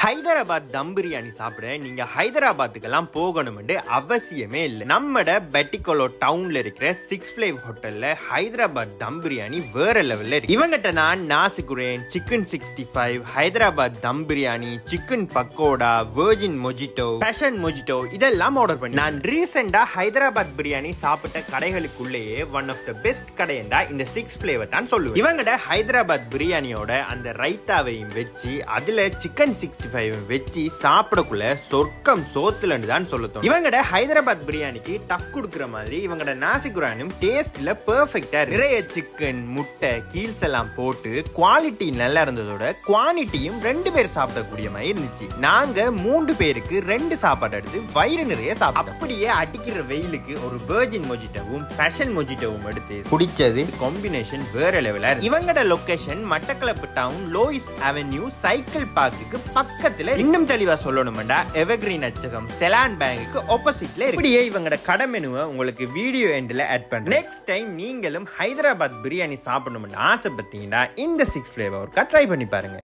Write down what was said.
ஹைதராபாத் தம் பிரியாணி சாப்பிட நீங்க ஹைதராபாத்துக்கெல்லாம் போகணும்னு அவசியமே இல்லை நம்மட பெட்டிகோலோ டவுன்ல இருக்கிற சிக்ஸ் ஃபிளேவ் ஹோட்டல்ல ஹைதராபாத் தம் பிரியாணி வேற லெவல்ல இருக்கு இவங்கிட்ட நான் நாசிகுரேன் chicken sixty five Hyderabad dum biryani chicken pakoda virgin mojito passion mojito இதெல்லாம் ஆர்டர் பண்ணி நான் ரீசெண்டா ஹைதராபாத் பிரியாணி சாப்பிட்ட கடைகளுக்குள்ளேயே ஒன் ஆஃப் த பெஸ்ட் கடையண்டா இந்த சிக்ஸ் ஃபிளேவர் தான் சொல்லுவேன் இவங்கட ஹைதராபாத் பிரியாணியோட அந்த ரைத்தாவையும் வச்சு அதுல சிக்கன் சிக்ஸ்டி ஃபைவ் வச்சு சாப்பிடக்குள்ள சொர்க்கம் சோத்துலன்னு தான் சொல்லத்தோம் இவங்கட ஹைதராபாத் பிரியாணிக்கு டஃப் கொடுக்குற மாதிரி இவங்கட நாசிகுரானும் டேஸ்ட்ல பெர்ஃபெக்டா நிறைய சிக்கன் முட்டை கீல்ஸ் எல்லாம் போட்டு குவாலிட்டி நல்லா இருந்ததோட குவான்டிட்டியும் ரெண்டு பேர் சாப்பிடக்கூடிய மாதிரி இருந்துச்சு நாங்க மூன்று பேருக்கு ரெண்டு சாப்பாடு எடுத்து வயிறு நிறைய சாப்பிட்டோம் அப்படியே அடிக்கிற வெயிலுக்கு ஒரு வெர்ஜின் மொஜிட்டோவும் பேஷன் மொஜிட்டோவும் எடுத்து குடிச்சது காம்பினேஷன் வேற லெவலா இருக்கு இவங்கட location Mattakkalappu town Lois Avenue cycle பார்க்குக்கு பக்கத்துல இன்னும் தெளிவா சொல்லணும்டா எவர்கிரீன் அச்சகம் செலான் பேங்குக்கு ஆப்போசிட்ல இருக்கு இப்படியே இவங்கட கடை மெனுவை உங்களுக்கு வீடியோ எண்ட்ல ஆட் பண்றேன் நெக்ஸ்ட் டைம் நீங்களும் ஹைதராபாத் பிரியாணி சாப்பிடணும்னு ஆசைப்பட்டீங்கன்னா இந்த சிக்ஸ் ஃபிளேவர் ட்ரை பண்ணி பாருங்க